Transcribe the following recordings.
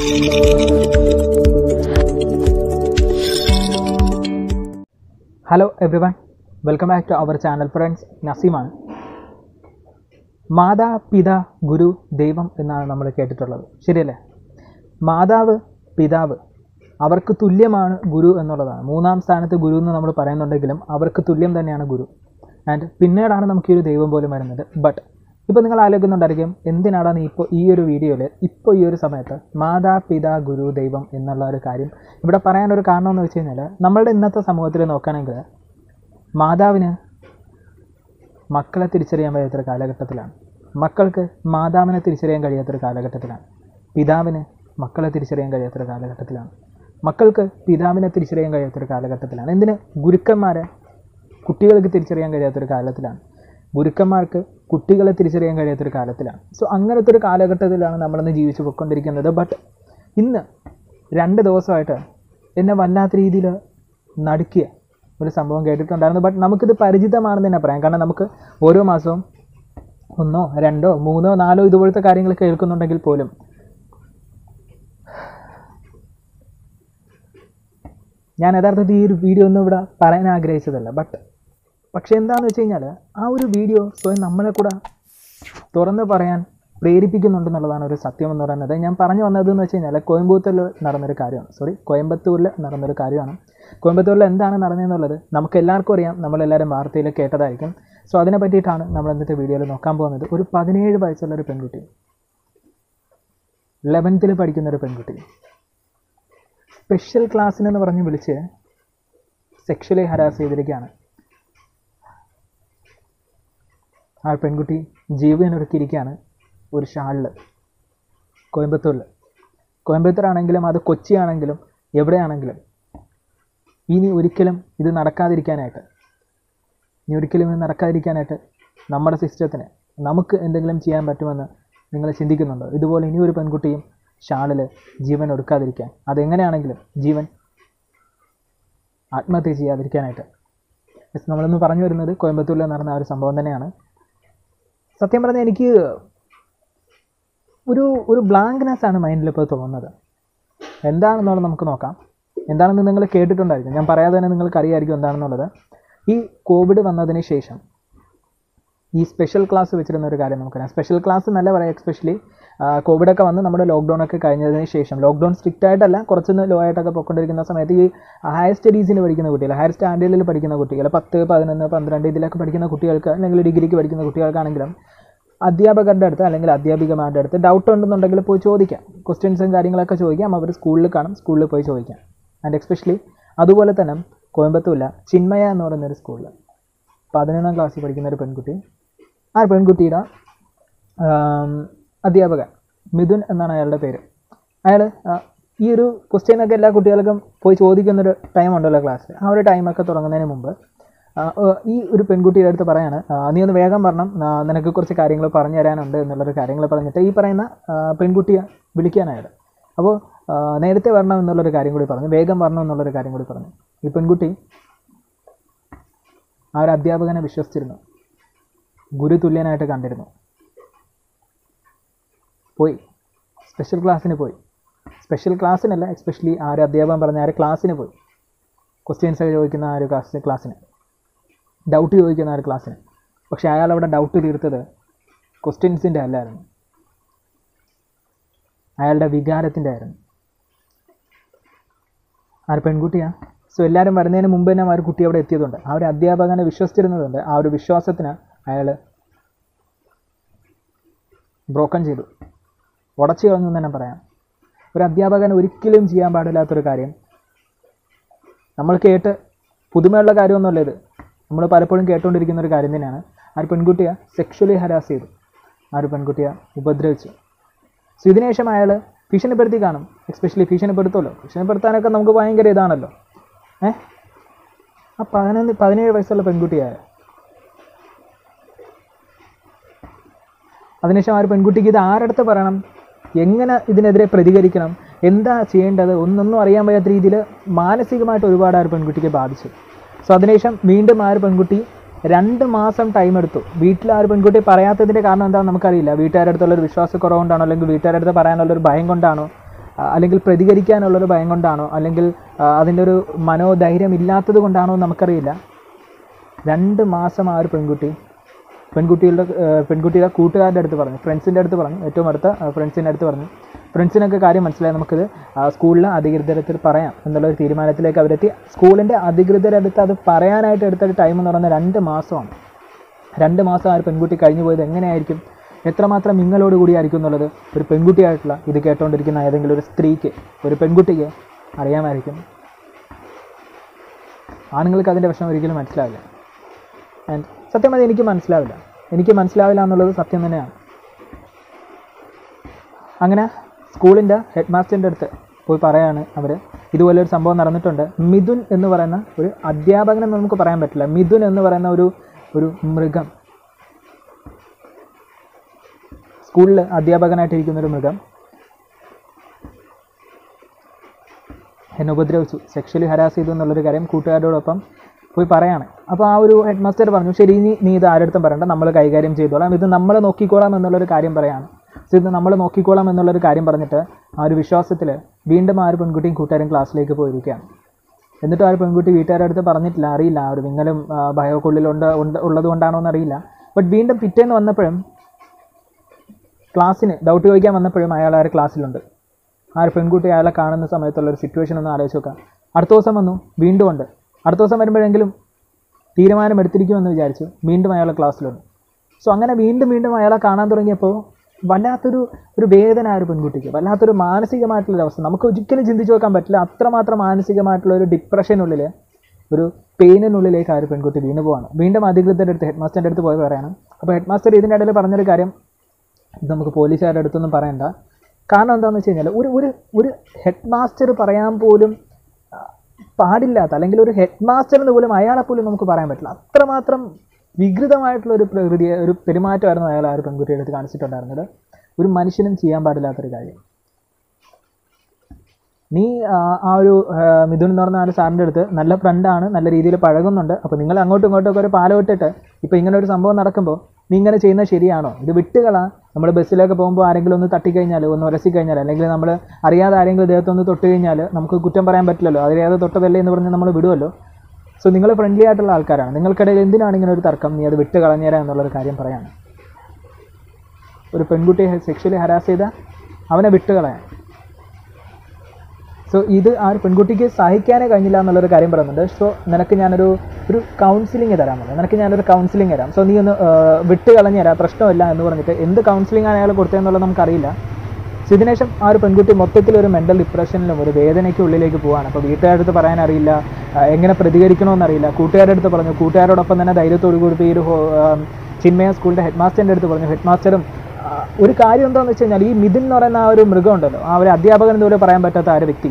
hello everyone welcome back to our channel friends നസീമാണ് മാതാ പിത ഗുരു ദൈവം എന്നാണ് നമ്മൾ കേട്ടിട്ടുള്ളത് ശരിയല്ലേ മാതാവ് പിതാവ് അവർക്ക് തുല്യമാണ് ഗുരു എന്നുള്ളതാണ് മൂന്നാം സ്ഥാനത്ത് ഗുരു എന്ന് നമ്മൾ പറയുന്നുണ്ടെങ്കിലും അവർക്ക് തുല്യം തന്നെയാണ് ഗുരു ആൻഡ് പിന്നീടാണ് നമുക്ക് ഈ ഒരു ദൈവം പോലും വരുന്നത് ബട്ട് ഇപ്പോൾ നിങ്ങൾ ആലോചിക്കുന്നുണ്ടായിരിക്കും എന്തിനാണ് നീ ഇപ്പോൾ ഈ ഒരു വീഡിയോയിൽ ഇപ്പോൾ ഈ ഒരു സമയത്ത് മാതാ പിതാ ഗുരു ദൈവം എന്നുള്ള ഒരു കാര്യം ഇവിടെ പറയാനൊരു കാരണം എന്ന് വെച്ച് കഴിഞ്ഞാൽ നമ്മളുടെ ഇന്നത്തെ സമൂഹത്തിൽ നോക്കുകയാണെങ്കിൽ മാതാവിന് മക്കളെ തിരിച്ചറിയാൻ കഴിയാത്തൊരു കാലഘട്ടത്തിലാണ് മക്കൾക്ക് മാതാവിനെ തിരിച്ചറിയാൻ കഴിയാത്തൊരു കാലഘട്ടത്തിലാണ് പിതാവിന് മക്കളെ തിരിച്ചറിയാൻ കഴിയാത്തൊരു കാലഘട്ടത്തിലാണ് മക്കൾക്ക് പിതാവിനെ തിരിച്ചറിയാൻ കഴിയാത്തൊരു കാലഘട്ടത്തിലാണ് എന്തിന് ഗുരുക്കന്മാരെ കുട്ടികൾക്ക് തിരിച്ചറിയാൻ കഴിയാത്തൊരു കാലത്തിലാണ് ഗുരുക്കന്മാർക്ക് കുട്ടികളെ തിരിച്ചറിയാൻ കഴിയാത്തൊരു കാലത്തിലാണ് സോ അങ്ങനത്തെ ഒരു കാലഘട്ടത്തിലാണ് നമ്മളിന്ന് ജീവിച്ചു പോയിക്കൊണ്ടിരിക്കുന്നത് ബട്ട് ഇന്ന് രണ്ട് ദിവസമായിട്ട് എന്നെ വല്ലാത്ത രീതിയിൽ നടുക്കിയ ഒരു സംഭവം കേട്ടിട്ടുണ്ടായിരുന്നു ബട്ട് നമുക്കിത് പരിചിതമാണെന്ന് തന്നെ പറയാം കാരണം നമുക്ക് ഓരോ മാസവും ഒന്നോ രണ്ടോ മൂന്നോ നാലോ ഇതുപോലത്തെ കാര്യങ്ങൾ കേൾക്കുന്നുണ്ടെങ്കിൽ പോലും ഞാൻ യഥാർത്ഥത്തിൽ ഈ ഒരു വീഡിയോ ഒന്നും ഇവിടെ പറയാൻ ആഗ്രഹിച്ചതല്ല ബട്ട് പക്ഷേ എന്താണെന്ന് വെച്ച് കഴിഞ്ഞാൽ ആ ഒരു വീഡിയോ സ്വയം നമ്മളെ കൂടെ തുറന്ന് പറയാൻ പ്രേരിപ്പിക്കുന്നുണ്ടെന്നുള്ളതാണ് ഒരു സത്യം എന്ന് പറയുന്നത് ഞാൻ പറഞ്ഞു വന്നത് എന്ന് വെച്ച് കഴിഞ്ഞാൽ കോയമ്പത്തൂരിൽ നടന്നൊരു കാര്യമാണ് സോറി കോയമ്പത്തൂരിൽ നടന്നൊരു കാര്യമാണ് കോയമ്പത്തൂരിൽ എന്താണ് നടന്നതെന്നുള്ളത് നമുക്ക് എല്ലാവർക്കും അറിയാം നമ്മളെല്ലാവരും വാർത്തയിൽ കേട്ടതായിരിക്കും സോ അതിനെ പറ്റിയിട്ടാണ് നമ്മൾ ഇന്നത്തെ വീഡിയോയിൽ നോക്കാൻ പോകുന്നത് ഒരു പതിനേഴ് വയസ്സുള്ള ഒരു പെൺകുട്ടി ലെവൻത്തിൽ പഠിക്കുന്ന ഒരു പെൺകുട്ടി സ്പെഷ്യൽ ക്ലാസ്സിനെന്ന് പറഞ്ഞ് വിളിച്ച് സെക്ഷലി ഹരാസ് ചെയ്തിരിക്കുകയാണ് ആ പെൺകുട്ടി ജീവനൊടുക്കിയിരിക്കുകയാണ് ഒരു ഷാളിൽ കോയമ്പത്തൂരിൽ കോയമ്പത്തൂർ ആണെങ്കിലും അത് കൊച്ചി ആണെങ്കിലും എവിടെയാണെങ്കിലും ഇനി ഒരിക്കലും ഇത് നടക്കാതിരിക്കാനായിട്ട് ഇനി ഒരിക്കലും ഇത് നടക്കാതിരിക്കാനായിട്ട് നമ്മുടെ സിസ്റ്റത്തിന് നമുക്ക് എന്തെങ്കിലും ചെയ്യാൻ പറ്റുമെന്ന് നിങ്ങൾ ചിന്തിക്കുന്നുണ്ടോ ഇതുപോലെ ഇനി ഒരു പെൺകുട്ടിയും ഷാളിൽ ജീവൻ ഒടുക്കാതിരിക്കാൻ അതെങ്ങനെയാണെങ്കിലും ജീവൻ ആത്മഹത്യ ചെയ്യാതിരിക്കാനായിട്ട് Yes, നമ്മളിന്ന് പറഞ്ഞു വരുന്നത് കോയമ്പത്തൂരിൽ നടന്ന ആ ഒരു സംഭവം തന്നെയാണ് സത്യം പറഞ്ഞാൽ എനിക്ക് ഒരു ഒരു ബ്ലാങ്ക്നെസ് ആണ് മൈൻഡിൽ ഇപ്പോൾ തോന്നുന്നത് എന്താണെന്നുള്ളത് നമുക്ക് നോക്കാം എന്താണെന്ന് നിങ്ങൾ കേട്ടിട്ടുണ്ടായിരിക്കും ഞാൻ പറയാതെ തന്നെ നിങ്ങൾക്ക് അറിയാമായിരിക്കും എന്താണെന്നുള്ളത് ഈ കോവിഡ് വന്നതിന് ശേഷം ഈ സ്പെഷ്യൽ ക്ലാസ് വെച്ചിരുന്ന ഒരു കാര്യം നമുക്കറിയാം സ്പെഷ്യൽ ക്ലാസ് എന്നല്ല പറയാം എക്സ്പെഷ്യലി കോവിഡൊക്കെ വന്ന് നമ്മുടെ ലോക്ക്ഡൗൺ ഒക്കെ കഴിഞ്ഞതിന് ശേഷം ലോക്ക്ഡൗൺ സ്ട്രിക്റ്റ് ആയിട്ടല്ല കുറച്ചൊന്ന് ലോ ആയിട്ടൊക്കെ പോയിക്കൊണ്ടിരിക്കുന്ന സമയത്ത് ഈ ഹയർ സ്റ്റഡീസിന് പഠിക്കുന്ന കുട്ടികൾ ഹയർ സ്റ്റാൻഡേർഡിൽ പഠിക്കുന്ന കുട്ടികൾ പത്ത് പതിനൊന്ന് പന്ത്രണ്ട് ഇതിലൊക്കെ പഠിക്കുന്ന കുട്ടികൾക്ക് അല്ലെങ്കിൽ ഡിഗ്രിക്ക് പഠിക്കുന്ന കുട്ടികൾക്കാണെങ്കിലും അധ്യാപകരുടെ അടുത്ത് അല്ലെങ്കിൽ അധ്യാപികമാരുടെ അടുത്ത് ഡൗട്ട് ഉണ്ടെന്നുണ്ടെങ്കിൽ പോയി ചോദിക്കാം ക്വസ്റ്റ്യൻസും കാര്യങ്ങളൊക്കെ ചോദിക്കാം അവർ സ്കൂളിൽ കാണും സ്കൂളിൽ പോയി ചോദിക്കാം ആൻഡ് എക്സ്പെഷ്യലി അതുപോലെ തന്നെ കോയമ്പത്തൂരില്ല ചിന്മയ എന്ന് പറയുന്ന ഒരു സ്കൂളിൽ പതിനൊന്നാം ക്ലാസ്സിൽ പഠിക്കുന്ന ഒരു പെൺകുട്ടി ആ പെൺകുട്ടിയുടെ ആം, അധ്യാപകൻ മിഥുൻ എന്നാണ് അയാളുടെ പേര് അയാൾ ഈ ഒരു ക്വസ്റ്റ്യനൊക്കെ എല്ലാ കുട്ടികൾക്കും പോയി ചോദിക്കുന്നൊരു ടൈം ഉണ്ടല്ലോ ക്ലാസ്സിൽ ആ ഒരു ടൈമൊക്കെ തുടങ്ങുന്നതിന് മുമ്പ് ആ, ഏ, ഈ ഒരു പെൺകുട്ടിയുടെ അടുത്ത് പറയാണ് ആ, നീ ഒന്ന് വേഗം പറഞ്ഞണം ആ, നിനക്ക് കുറച്ച് കാര്യങ്ങൾ പറഞ്ഞു തരാനുണ്ട് എന്നുള്ളൊരു കാര്യങ്ങൾ പറഞ്ഞിട്ട് ഈ പറയുന്ന ആ, പെൺകുട്ടിയെ വിളിക്കാനായത് അപ്പോൾ ആ, നേരത്തെ വരണം എന്നുള്ളൊരു കാര്യം കൂടി പറഞ്ഞു വേഗം വരണം എന്നുള്ളൊരു കാര്യം കൂടി പറഞ്ഞു ഈ പെൺകുട്ടി ആ ഒരു അധ്യാപകനെ വിശ്വസിച്ചിരുന്നു ഗുരുതുല്യനായിട്ട് കണ്ടിരുന്നു പോയി സ്പെഷ്യൽ ക്ലാസ്സിന് പോയി സ്പെഷ്യൽ ക്ലാസ്സിനല്ല എസ്പെഷ്യലി ആ ഒരു അധ്യാപകൻ പറഞ്ഞ ആ ഒരു ക്ലാസ്സിന് പോയി ക്വസ്റ്റ്യൻസ് ഒക്കെ ചോദിക്കുന്ന ആ ഒരു ക്ലാസ് ക്ലാസ്സിന് ഡൗട്ട് ചോദിക്കുന്ന ആ ഒരു ക്ലാസ്സിന് പക്ഷേ അയാൾ അവിടെ ഡൗട്ട് തീർത്തത് ക്വസ്റ്റ്യൻസിൻ്റെ അല്ലായിരുന്നു അയാളുടെ വികാരത്തിൻ്റെ ആയിരുന്നു ആ ഒരു പെൺകുട്ടിയാണ് സോ എല്ലാവരും വരുന്നതിന് മുമ്പ് തന്നെ ആ ഒരു കുട്ടി അവിടെ എത്തിയതുകൊണ്ട് ആ ഒരു അധ്യാപകനെ വിശ്വസിച്ചിരുന്നതുകൊണ്ട് ആ ഒരു വിശ്വാസത്തിന് അയാൾ ബ്രോക്കൺ ചെയ്തു ഉടച്ചു കളഞ്ഞു എന്ന് തന്നെ പറയാം ഒരു അധ്യാപകൻ ഒരിക്കലും ചെയ്യാൻ പാടില്ലാത്തൊരു കാര്യം നമ്മൾ കേട്ട് പുതുമയുള്ള കാര്യമൊന്നുമല്ല ഇത് നമ്മൾ പലപ്പോഴും കേട്ടുകൊണ്ടിരിക്കുന്ന ഒരു കാര്യം തന്നെയാണ് ആ ഒരു പെൺകുട്ടിയെ സെക്ഷലി ഹരാസ് ചെയ്തു ആ ഒരു പെൺകുട്ടിയെ ഉപദ്രവിച്ചു സോ ഇതിനുശേഷം അയാൾ ഭീഷണിപ്പെടുത്തി കാണും എക്സ്പെഷ്യലി ഭീഷണിപ്പെടുത്തുമല്ലോ ഭീഷണിപ്പെടുത്താനൊക്കെ നമുക്ക് ഭയങ്കര ഇതാണല്ലോ ഏ ആ പതിനൊന്ന് പതിനേഴ് വയസ്സുള്ള പെൺകുട്ടിയായ അതിനുശേഷം ആ ഒരു പെൺകുട്ടിക്ക് ഇത് ആരടുത്ത് പറയണം എങ്ങനെ ഇതിനെതിരെ പ്രതികരിക്കണം എന്താ ചെയ്യേണ്ടത് ഒന്നൊന്നും അറിയാൻ വയ്യാത്ത രീതിയിൽ മാനസികമായിട്ട് ഒരുപാട് ആ ഒരു പെൺകുട്ടിക്ക് ബാധിച്ചു സോ അതിനുശേഷം വീണ്ടും ആ ഒരു പെൺകുട്ടി രണ്ട് മാസം ടൈം എടുത്തു വീട്ടിൽ ആ ഒരു പെൺകുട്ടി പറയാത്തതിൻ്റെ കാരണം എന്താണെന്ന് നമുക്കറിയില്ല വീട്ടുകാരുടെ അടുത്തുള്ള ഒരു വിശ്വാസക്കുറവുകൊണ്ടാണോ അല്ലെങ്കിൽ വീട്ടുകാരുടെ അടുത്ത് പറയാനുള്ള ഒരു ഭയം കൊണ്ടാണോ ആ, അല്ലെങ്കിൽ പ്രതികരിക്കാനുള്ളൊരു ഭയം കൊണ്ടാണോ അല്ലെങ്കിൽ ആ, അതിൻ്റെ ഒരു മനോധൈര്യം ഇല്ലാത്തത് കൊണ്ടാണോ എന്ന് നമുക്കറിയില്ല രണ്ട് മാസം ആ ഒരു പെൺകുട്ടി പെൺകുട്ടികളുടെ ഏഹ് പെൺകുട്ടിയുടെ കൂട്ടുകാരുടെ അടുത്ത് പറഞ്ഞു ഫ്രണ്ട്സിൻ്റെ അടുത്ത് പറഞ്ഞു ഏറ്റവും അടുത്ത ഫ്രണ്ട്സിൻ്റെ അടുത്ത് പറഞ്ഞു ഫ്രണ്ട്സിനൊക്കെ കാര്യം മനസ്സിലായി നമുക്കിത് ആ, സ്കൂളിലെ അധികൃതരത്തിൽ പറയാം എന്നുള്ളൊരു തീരുമാനത്തിലേക്ക് അവരെത്തി സ്കൂളിൻ്റെ അധികൃതരടുത്ത് അത് പറയാനായിട്ട് എടുത്തൊരു ടൈം എന്ന് പറയുന്നത് രണ്ട് മാസമാണ് രണ്ട് മാസം ആ ഒരു പെൺകുട്ടി കഴിഞ്ഞു പോയത് എങ്ങനെയായിരിക്കും എത്രമാത്രം മിങ്ങളോട് കൂടിയായിരിക്കും എന്നുള്ളത് ഒരു പെൺകുട്ടിയായിട്ടുള്ള ഇത് കേട്ടുകൊണ്ടിരിക്കുന്ന ഏതെങ്കിലും ഒരു സ്ത്രീക്ക് ഒരു പെൺകുട്ടിക്ക് അറിയാമായിരിക്കും ആണുങ്ങൾക്ക് അതിൻ്റെ വിഷമം ഒരിക്കലും മനസ്സിലാവില്ല ആൻഡ് സത്യം അത് എനിക്ക് മനസ്സിലാവില്ല എനിക്ക് മനസ്സിലാവില്ല എന്നുള്ളത് സത്യം തന്നെയാണ് അങ്ങനെ സ്കൂളിൻ്റെ ഹെഡ് മാസ്റ്ററിൻ്റെ അടുത്ത് പോയി പറയാണ് അവർ ഇതുപോലെ ഒരു സംഭവം നടന്നിട്ടുണ്ട് മിഥുൻ എന്ന് പറയുന്ന ഒരു അധ്യാപകനെന്ന് നമുക്ക് പറയാൻ പറ്റില്ല മിഥുൻ എന്ന് പറയുന്ന ഒരു ഒരു മൃഗം സ്കൂളിൽ അധ്യാപകനായിട്ടിരിക്കുന്ന ഒരു മൃഗം എന്നെ ഉപദ്രവിച്ചു സെക്ഷലി ഹരാസ് ചെയ്തു എന്നുള്ളൊരു കാര്യം കൂട്ടുകാരോടൊപ്പം പോയി പറയാണ് അപ്പോൾ ആ ഒരു ഹെഡ് മാസ്റ്റർ പറഞ്ഞു ശരി ഇനി നീ ഇത് ആരടുത്തും പറയണ്ട നമ്മൾ കൈകാര്യം ചെയ്തോളാം ഇത് നമ്മൾ നോക്കിക്കോളാം എന്നുള്ളൊരു കാര്യം പറയാണ് So ഇത് നമ്മൾ നോക്കിക്കോളാം എന്നുള്ളൊരു കാര്യം പറഞ്ഞിട്ട് ആ ഒരു വിശ്വാസത്തിൽ വീണ്ടും ആ ഒരു പെൺകുട്ടിയും കൂട്ടുകാരും ക്ലാസ്സിലേക്ക് പോയിരിക്കുകയാണ് എന്നിട്ട് ആ ഒരു പെൺകുട്ടി വീട്ടുകാരുടെ അടുത്ത് പറഞ്ഞിട്ടില്ല അറിയില്ല ആ ഒരു വിങ്ങലും ആ, ഭയമൊക്കെ ഉള്ളിലുണ്ട് ഉണ്ട് ഉള്ളത് കൊണ്ടാണോ എന്നറിയില്ല ബട്ട് വീണ്ടും പിറ്റേന്ന് വന്നപ്പോഴും ക്ലാസ്സിന് ഡൗട്ട് ചോദിക്കാൻ വന്നപ്പോഴും അയാൾ ആ ഒരു ക്ലാസ്സിലുണ്ട് ആ ഒരു പെൺകുട്ടി അയാളെ കാണുന്ന സമയത്തുള്ള ഒരു സിറ്റുവേഷൻ ഒന്ന് ആലോചിച്ച് നോക്കാം അടുത്ത ദിവസം വന്നു വീണ്ടും ഉണ്ട് അടുത്ത ദിവസം വരുമ്പോഴെങ്കിലും തീരുമാനം എടുത്തിരിക്കുമെന്ന് വിചാരിച്ചു വീണ്ടും അയാളെ ക്ലാസ്സിലുണ്ട് സോ അങ്ങനെ വീണ്ടും വീണ്ടും അയാളെ കാണാൻ തുടങ്ങിയപ്പോൾ വല്ലാത്തൊരു ഒരു വേദന ആ ഒരു പെൺകുട്ടിക്ക് വല്ലാത്തൊരു മാനസികമായിട്ടുള്ളൊരു അവസ്ഥ നമുക്ക് ഒരിക്കലും ചിന്തിച്ച് നോക്കാൻ പറ്റില്ല അത്രമാത്രം മാനസികമായിട്ടുള്ള ഒരു ഡിപ്രഷനുള്ളിൽ ഒരു പെയിനിനുള്ളിലേക്ക് ആ ഒരു പെൺകുട്ടി വീണ് പോവാണ് വീണ്ടും അധികൃതരുടെ അടുത്ത് ഹെഡ് മാസ്റ്ററിൻ്റെ അടുത്ത് പോയി പറയാണ് അപ്പോൾ ഹെഡ് മാസ്റ്റർ ഇതിൻ്റെ ഇടയിൽ പറഞ്ഞൊരു കാര്യം ഇത് നമുക്ക് പോലീസുകാരുടെ അടുത്തൊന്നും പറയണ്ട കാരണം എന്താണെന്ന് വെച്ച് കഴിഞ്ഞാൽ ഒരു ഒരു ഒരു ഹെഡ് മാസ്റ്റർ പറയാൻ പോലും ആ, പാടില്ലാത്ത അല്ലെങ്കിൽ ഒരു ഹെഡ് മാസ്റ്ററിന് പോലും അയാളെ പോലും നമുക്ക് പറയാൻ പറ്റില്ല അത്രമാത്രം വികൃതമായിട്ടുള്ള ഒരു പ്രകൃതി ഒരു പെരുമാറ്റമായിരുന്നു അയാൾ ആ ഒരു പെൺകുട്ടിയുടെ അടുത്ത് കാണിച്ചിട്ടുണ്ടായിരുന്നത് ഒരു മനുഷ്യനും ചെയ്യാൻ പാടില്ലാത്തൊരു കാര്യം നീ ആ, ആ ഒരു ആ, മിഥുൻ എന്ന് പറഞ്ഞ ആ ഒരു സാറിൻ്റെ അടുത്ത് നല്ല ഫ്രണ്ടാണ് നല്ല രീതിയിൽ പഴകുന്നുണ്ട് അപ്പോൾ നിങ്ങൾ അങ്ങോട്ടും ഇങ്ങോട്ടും ഒക്കെ ഒരു പാലം ഇട്ടിട്ട് ഇപ്പോൾ ഇങ്ങനെ ഒരു സംഭവം നടക്കുമ്പോൾ നീ ഇങ്ങനെ ചെയ്യുന്നത് ശരിയാണോ ഇത് വിട്ടുകളാ നമ്മൾ ബസ്സിലൊക്കെ പോകുമ്പോൾ ആരെങ്കിലും ഒന്ന് തട്ടിക്കഴിഞ്ഞാൽ ഒന്ന് ഉരസി കഴിഞ്ഞാൽ അല്ലെങ്കിൽ നമ്മൾ അറിയാതെ ആരെങ്കിലും ദേഹത്തൊന്ന് തൊട്ട് കഴിഞ്ഞാൽ നമുക്ക് കുറ്റം പറയാൻ പറ്റില്ലല്ലോ അറിയാതെ തൊട്ടതല്ലേ എന്ന് പറഞ്ഞ് നമ്മൾ വിടുമല്ലോ സോ നിങ്ങൾ ഫ്രണ്ട്ലി ആയിട്ടുള്ള ആൾക്കാരാണ് നിങ്ങൾക്കിടയിൽ എന്തിനാണ് ഇങ്ങനെ ഒരു തർക്കം നീ അത് വിട്ട് കളഞ്ഞേരാ എന്നുള്ളൊരു കാര്യം പറയാണ് ഒരു പെൺകുട്ടിയെ സെക്ഷലി ഹരാസ് ചെയ്ത അവനെ വിട്ട് കളയാൻ സോ ഇത് ആ ഒരു പെൺകുട്ടിക്ക് സഹിക്കാനേ കഴിഞ്ഞില്ല എന്നുള്ളൊരു കാര്യം പറയുന്നുണ്ട് സോ നിനക്ക് ഞാനൊരു ഒരു കൗൺസിലിംഗ് തരാൻ പറഞ്ഞു നിനക്ക് ഞാനൊരു കൗൺസിലിംഗ് തരാം സോ നീ ഒന്ന് ആ, വിട്ട് കളഞ്ഞു തരാം പ്രശ്നമില്ല എന്ന് പറഞ്ഞിട്ട് എന്ത് കൗൺസിലിംഗ് ആണ് അയാൾ കൊടുത്തതെന്നുള്ളത് നമുക്കറിയില്ല സോ ഇതിനുശേഷം ആ ഒരു പെൺകുട്ടി മൊത്തത്തിൽ ഒരു മെൻ്റൽ ഡിപ്രഷനിലും ഒരു വേദനയ്ക്ക് ഉള്ളിലേക്ക് പോവാണ് അപ്പോൾ വീട്ടുകാരുടെ അടുത്ത് പറയാൻ അറിയില്ല ആ, എങ്ങനെ പ്രതികരിക്കണമെന്നറിയില്ല കൂട്ടുകാരുടെ അടുത്ത് പറഞ്ഞു കൂട്ടുകാരോടൊപ്പം തന്നെ ധൈര്യത്തോടു കൂടി ഈ ഒരു ഹോ- ആ, ചിന്മയ സ്കൂളിൻ്റെ ഹെഡ് മാസ്റ്ററിൻ്റെ അടുത്ത് പറഞ്ഞു ഹെഡ് മാസ്റ്ററും ആ, ഒരു കാര്യം എന്താണെന്ന് വെച്ച് കഴിഞ്ഞാൽ ഈ മിഥുൻ എന്ന് പറയുന്ന ആ ഒരു മൃഗം ഉണ്ടല്ലോ ആ ഒരു അധ്യാപകൻ എന്ന് പോലും പറയാൻ പറ്റാത്ത ആ ഒരു വ്യക്തി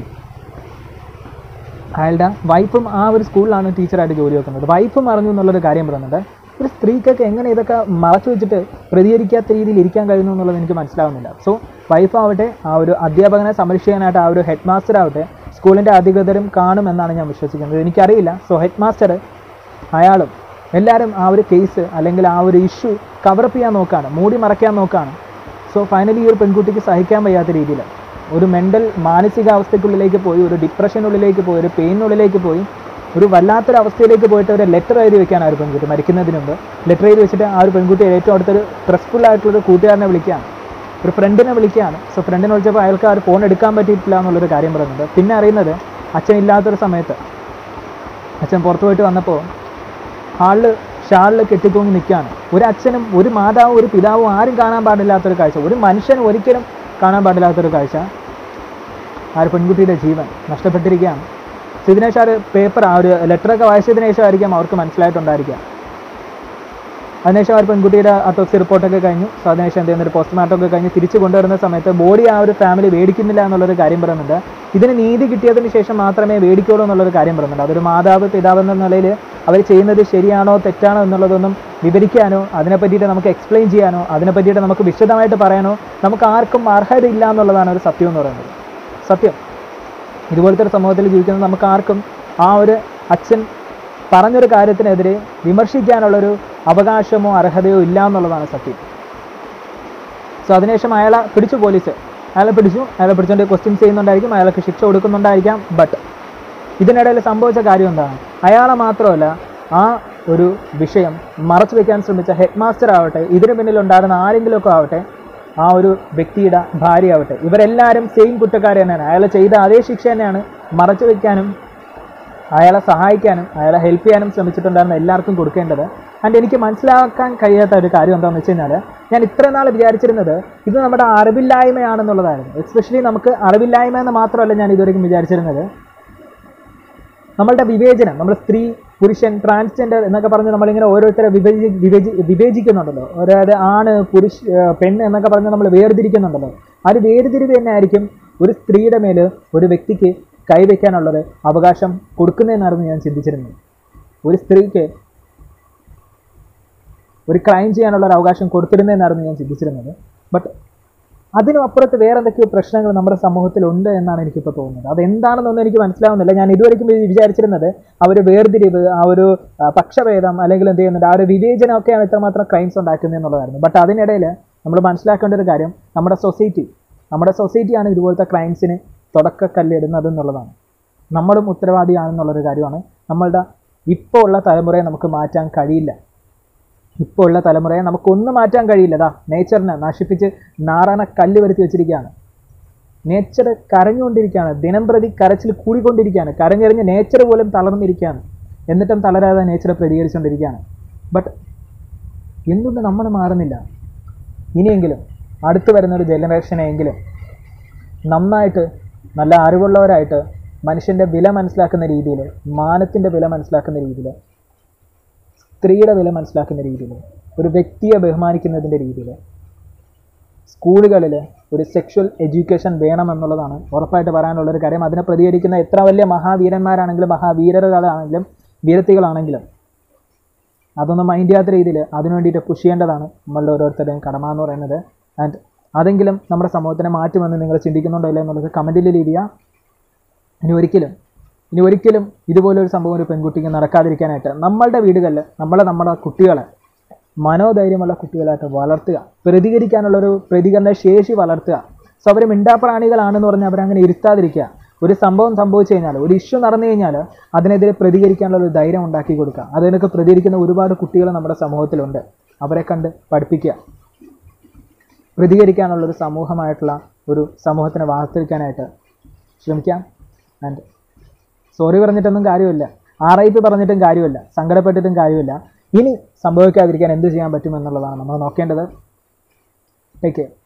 അയാളുടെ വൈഫും ആ ഒരു സ്കൂളിലാണ് ടീച്ചറായിട്ട് ജോലി വെക്കുന്നത് വൈഫും അറിഞ്ഞു എന്നുള്ളൊരു കാര്യം പറയുന്നുണ്ട് ഒരു സ്ത്രീക്കൊക്കെ എങ്ങനെ ഇതൊക്കെ മറച്ചു വെച്ചിട്ട് പ്രതികരിക്കാത്ത രീതിയിൽ ഇരിക്കാൻ കഴിയുന്നു എന്നുള്ളത് എനിക്ക് മനസ്സിലാവുന്നില്ല സോ വൈഫ് ആവട്ടെ ആ ഒരു അധ്യാപകനെ സംരക്ഷിക്കാനായിട്ട് ആ ഒരു ഹെഡ് മാസ്റ്റർ ആവട്ടെ സ്കൂളിൻ്റെ അധികൃതരും കാണുമെന്നാണ് ഞാൻ വിശ്വസിക്കുന്നത് എനിക്കറിയില്ല സോ ഹെഡ് മാസ്റ്റർ അയാളും എല്ലാവരും ആ ഒരു കേസ് അല്ലെങ്കിൽ ആ ഒരു ഇഷ്യൂ കവറപ്പ് ചെയ്യാൻ നോക്കുകയാണ് മൂടി മറയ്ക്കാൻ നോക്കുകയാണ് സോ ഫൈനലി ഈ ഒരു പെൺകുട്ടിക്ക് സഹിക്കാൻ വയ്യാത്ത രീതിയിൽ ഒരു മെൻ്റൽ മാനസികാവസ്ഥയ്ക്കുള്ളിലേക്ക് പോയി ഒരു ഡിപ്രഷനുള്ളിലേക്ക് പോയി ഒരു പെയിനുള്ളിലേക്ക് പോയി ഒരു വല്ലാത്തൊരു അവസ്ഥയിലേക്ക് പോയിട്ട് ഒരു ലെറ്റർ എഴുതി വെക്കാൻ ആ ഒരു പെൺകുട്ടി മരിക്കുന്നതിന് മുമ്പ് ലെറ്റർ എഴുതി വെച്ചിട്ട് ആ ഒരു പെൺകുട്ടി ഏറ്റവും അടുത്തൊരു സ്ട്രെസ്ഫുൾ ആയിട്ടുള്ളൊരു കൂട്ടുകാരനെ വിളിക്കുകയാണ് ഒരു ഫ്രണ്ടിനെ വിളിക്കുകയാണ് സോ ഫ്രണ്ടിനെ വിളിച്ചപ്പോൾ അയാൾക്ക് ആ ഒരു ഫോൺ എടുക്കാൻ പറ്റിയിട്ടില്ല എന്നുള്ളൊരു കാര്യം പറയുന്നുണ്ട് പിന്നെ അറിയുന്നത് അച്ഛൻ ഇല്ലാത്തൊരു സമയത്ത് അച്ഛൻ പുറത്തു പോയിട്ട് വന്നപ്പോൾ ഹാളിൽ ഷാളിൽ കെട്ടിത്തൂങ്ങി നിൽക്കുകയാണ് ഒരു അച്ഛനും ഒരു മാതാവും ഒരു പിതാവും ആരും കാണാൻ പാടില്ലാത്തൊരു കാഴ്ച ഒരു മനുഷ്യനും ഒരിക്കലും കാണാൻ പാടില്ലാത്തൊരു കാഴ്ച ആ ഒരു പെൺകുട്ടിയുടെ ജീവൻ നഷ്ടപ്പെട്ടിരിക്കുകയാണ് സോ ഇതിനുശേഷം ആ ഒരു പേപ്പർ ആ ഒരു ലെറ്ററൊക്കെ വായിച്ചതിന് ശേഷമായിരിക്കാം അവർക്ക് മനസ്സിലായിട്ടുണ്ടായിരിക്കുക അതിനുശേഷം ആ ഒരു പെൺകുട്ടിയുടെ അറ്റോക്സി റിപ്പോർട്ടൊക്കെ കഴിഞ്ഞു സോ അതിനുശേഷം എന്ത് ചെയ്യുന്ന ഒരു പോസ്റ്റ്മോർട്ടം ഒക്കെ കഴിഞ്ഞ് തിരിച്ചു കൊണ്ടുവരുന്ന സമയത്ത് ബോഡി ആ ഒരു ഫാമിലി മേടിക്കുന്നില്ല എന്നുള്ളൊരു കാര്യം പറയുന്നുണ്ട് ഇതിന് നീതി കിട്ടിയതിന് ശേഷം മാത്രമേ മേടിക്കുള്ളൂ എന്നുള്ളൊരു കാര്യം പറയുന്നുണ്ട് അതൊരു മാതാവ് പിതാവ് എന്ന നിലയിൽ അവർ ചെയ്യുന്നത് ശരിയാണോ തെറ്റാണോ എന്നുള്ളതൊന്നും വിവരിക്കാനോ അതിനെ പറ്റിയിട്ട് നമുക്ക് എക്സ്പ്ലെയിൻ ചെയ്യാനോ അതിനെ പറ്റിയിട്ട് നമുക്ക് വിശദമായിട്ട് പറയാനോ നമുക്ക് ആർക്കും അർഹതയില്ല എന്നുള്ളതാണ് ഒരു സത്യം എന്ന് പറയുന്നത് സത്യം ഇതുപോലത്തെ ഒരു സമൂഹത്തിൽ ജീവിക്കുന്ന നമുക്ക് ആർക്കും ആ ഒരു അച്ഛൻ പറഞ്ഞൊരു കാര്യത്തിനെതിരെ വിമർശിക്കാനുള്ളൊരു അവകാശമോ അർഹതയോ ഇല്ല എന്നുള്ളതാണ് സത്യം സോ അതിനുശേഷം അയാളെ പിടിച്ചു പോലീസ് അയാളെ പിടിച്ചു അയാളെ പിടിച്ചുകൊണ്ട് ക്വസ്റ്റ്യൻസ് ചെയ്യുന്നുണ്ടായിരിക്കും അയാൾക്ക് ശിക്ഷ കൊടുക്കുന്നുണ്ടായിരിക്കാം ബട്ട് ഇതിനിടയിൽ സംഭവിച്ച കാര്യം എന്താണ് അയാളെ മാത്രമല്ല ആ ഒരു വിഷയം മറച്ചു വെക്കാൻ ശ്രമിച്ച ഹെഡ് മാസ്റ്റർ ആവട്ടെ ഇതിനു പിന്നിലുണ്ടായിരുന്ന ആരെങ്കിലുമൊക്കെ ആവട്ടെ ആ ഒരു വ്യക്തിയുടെ ഭാര്യ ആവട്ടെ ഇവരെല്ലാവരും സെയിം കുറ്റക്കാർ തന്നെയാണ് അയാൾ ചെയ്ത അതേ ശിക്ഷ തന്നെയാണ് മറച്ചു വെക്കാനും അയാളെ സഹായിക്കാനും അയാളെ ഹെൽപ്പ് ചെയ്യാനും ശ്രമിച്ചിട്ടുണ്ടായിരുന്ന എല്ലാവർക്കും കൊടുക്കേണ്ടത് ആൻഡ് എനിക്ക് മനസ്സിലാക്കാൻ കഴിയാത്ത ഒരു കാര്യം എന്താണെന്ന് വെച്ച് കഴിഞ്ഞാൽ ഞാൻ ഇത്രയും നാൾ വിചാരിച്ചിരുന്നത് ഇത് നമ്മുടെ അറിവില്ലായ്മയാണെന്നുള്ളതായിരുന്നു എസ്പെഷ്യലി നമുക്ക് അറിവില്ലായ്മ എന്ന് മാത്രമല്ല ഞാൻ ഇതുവരെയും വിചാരിച്ചിരുന്നത് നമ്മളുടെ വിവേചനം നമ്മൾ സ്ത്രീ പുരുഷൻ ട്രാൻസ്ജെൻഡർ എന്നൊക്കെ പറഞ്ഞ് നമ്മളിങ്ങനെ ഓരോരുത്തരെ വിഭജി വിഭജി വിവേചിക്കുന്നുണ്ടല്ലോ അതായത് ആണ് പുരുഷ ഏഹ് പെണ്ണ് എന്നൊക്കെ പറഞ്ഞ് നമ്മൾ വേർതിരിക്കുന്നുണ്ടല്ലോ ആ ഒരു വേർതിരിവ് തന്നെ ആയിരിക്കും ഒരു സ്ത്രീയുടെ മേൽ ഒരു വ്യക്തിക്ക് കൈവയ്ക്കാനുള്ളത് അവകാശം കൊടുക്കുന്നതെന്നായിരുന്നു ഞാൻ ചിന്തിച്ചിരുന്നത് ഒരു സ്ത്രീക്ക് ഒരു ക്രൈം ചെയ്യാനുള്ള ഒരു അവകാശം കൊടുത്തിരുന്നതെന്നായിരുന്നു ഞാൻ ചിന്തിച്ചിരുന്നത് ബട്ട് അതിനും അപ്പുറത്ത് വേറെ എന്തൊക്കെയോ പ്രശ്നങ്ങൾ നമ്മുടെ സമൂഹത്തിലുണ്ട് എന്നാണ് എനിക്കിപ്പോൾ തോന്നുന്നത് അതെന്താണെന്നൊന്നും എനിക്ക് മനസ്സിലാവുന്നില്ല ഞാൻ ഇതുവരെയും വി- വിചാരിച്ചിരുന്നത് ആ ഒരു വേർതിരിവ് ആ ഒരു ആ, പക്ഷഭേദം അല്ലെങ്കിൽ എന്ത് ചെയ്യുന്നുണ്ട് ആ ഒരു വിവേചനമൊക്കെയാണ് ഇത്രമാത്രം ക്രൈംസ് ഉണ്ടാക്കുന്നത് എന്നുള്ളതായിരുന്നു ബട്ട് അതിനിടയിൽ നമ്മൾ മനസ്സിലാക്കേണ്ട ഒരു കാര്യം നമ്മുടെ സൊസൈറ്റി നമ്മുടെ സൊസൈറ്റിയാണ് ഇതുപോലത്തെ ക്രൈംസിന് തുടക്കക്കല്ലിടുന്നത് എന്നുള്ളതാണ് നമ്മളും ഉത്തരവാദിയാണെന്നുള്ളൊരു കാര്യമാണ് നമ്മളുടെ ഇപ്പോൾ ഉള്ള തലമുറയെ നമുക്ക് മാറ്റാൻ കഴിയില്ല ഇപ്പോൾ ഉള്ള തലമുറയെ നമുക്കൊന്നും മാറ്റാൻ കഴിയില്ല ദാ നേച്ചറിനെ നശിപ്പിച്ച് നാറാണ കല്ല് വരുത്തി വെച്ചിരിക്കുകയാണ് നേച്ചർ കരഞ്ഞുകൊണ്ടിരിക്കുകയാണ് ദിനം പ്രതി കരച്ചിൽ കൂടിക്കൊണ്ടിരിക്കുകയാണ് കരഞ്ഞെറിഞ്ഞ് നേച്ചർ പോലും തളർന്നിരിക്കുകയാണ് എന്നിട്ടും തളരാതെ നേച്ചർ പ്രതികരിച്ചുകൊണ്ടിരിക്കുകയാണ് ബട്ട് എന്തുകൊണ്ട് നമ്മൾ മാറുന്നില്ല ഇനിയെങ്കിലും അടുത്ത് വരുന്ന ഒരു ജനറേഷനെങ്കിലും നന്നായിട്ട് നല്ല അറിവുള്ളവരായിട്ട് മനുഷ്യൻ്റെ വില മനസ്സിലാക്കുന്ന രീതിയിൽ മാനത്തിൻ്റെ വില മനസ്സിലാക്കുന്ന രീതിയിൽ സ്ത്രീയുടെ വില മനസ്സിലാക്കുന്ന രീതിയിൽ ഒരു വ്യക്തിയെ ബഹുമാനിക്കുന്നതിൻ്റെ രീതിയിൽ സ്കൂളുകളിൽ ഒരു സെക്ഷൽ എഡ്യൂക്കേഷൻ വേണമെന്നുള്ളതാണ് ഉറപ്പായിട്ട് പറയാനുള്ളൊരു കാര്യം അതിനെ പ്രതികരിക്കുന്ന എത്ര വലിയ മഹാവീരന്മാരാണെങ്കിലും മഹാവീരകളാണെങ്കിലും വീരത്തികളാണെങ്കിലും അതൊന്നും മൈൻഡ് ചെയ്യാത്ത രീതിയിൽ അതിനു വേണ്ടിയിട്ട് പുഷ് ചെയ്യേണ്ടതാണ് നമ്മളുടെ ഓരോരുത്തരുടെയും കടമ എന്ന് പറയുന്നത് ആൻഡ് അതെങ്കിലും നമ്മുടെ സമൂഹത്തിനെ മാറ്റുമെന്ന് നിങ്ങൾ ചിന്തിക്കുന്നുണ്ടോ ഇല്ല എന്നുള്ളത് കമൻറ്റിൽ ലീവ് ചെയ്യുക ഇനി ഒരിക്കലും ഇനി ഒരിക്കലും ഇതുപോലൊരു സംഭവം ഒരു പെൺകുട്ടിക്ക് നടക്കാതിരിക്കാനായിട്ട് നമ്മളുടെ വീടുകളിൽ നമ്മളെ നമ്മുടെ കുട്ടികളെ മനോധൈര്യമുള്ള കുട്ടികളായിട്ട് വളർത്തുക പ്രതികരിക്കാനുള്ളൊരു പ്രതികരണ ശേഷി വളർത്തുക സോ അവർ മിണ്ടാപ്രാണികളാണെന്ന് പറഞ്ഞ് അവരങ്ങനെ ഇരുത്താതിരിക്കുക ഒരു സംഭവം സംഭവിച്ചു കഴിഞ്ഞാൽ ഒരു ഇഷ്യൂ നടന്നു കഴിഞ്ഞാൽ അതിനെതിരെ പ്രതികരിക്കാനുള്ള ഒരു ധൈര്യം ഉണ്ടാക്കി കൊടുക്കുക അതിനൊക്കെ പ്രതികരിക്കുന്ന ഒരുപാട് കുട്ടികൾ നമ്മുടെ സമൂഹത്തിലുണ്ട് അവരെ കണ്ട് പഠിപ്പിക്കുക പ്രതികരിക്കാനുള്ളൊരു സമൂഹമായിട്ടുള്ള ഒരു സമൂഹത്തിനെ വാർത്തെടുക്കാനായിട്ട് ശ്രമിക്കാം ആൻഡ് സോറി പറഞ്ഞിട്ടൊന്നും കാര്യമില്ല ആർ ഐ പി പറഞ്ഞിട്ടും കാര്യമില്ല സങ്കടപ്പെട്ടിട്ടും കാര്യമില്ല ഇനി സംഭവിക്കാതിരിക്കാൻ എന്ത് ചെയ്യാൻ പറ്റുമെന്നുള്ളതാണ് നമ്മൾ നോക്കേണ്ടത് ടേക്ക് കെയർ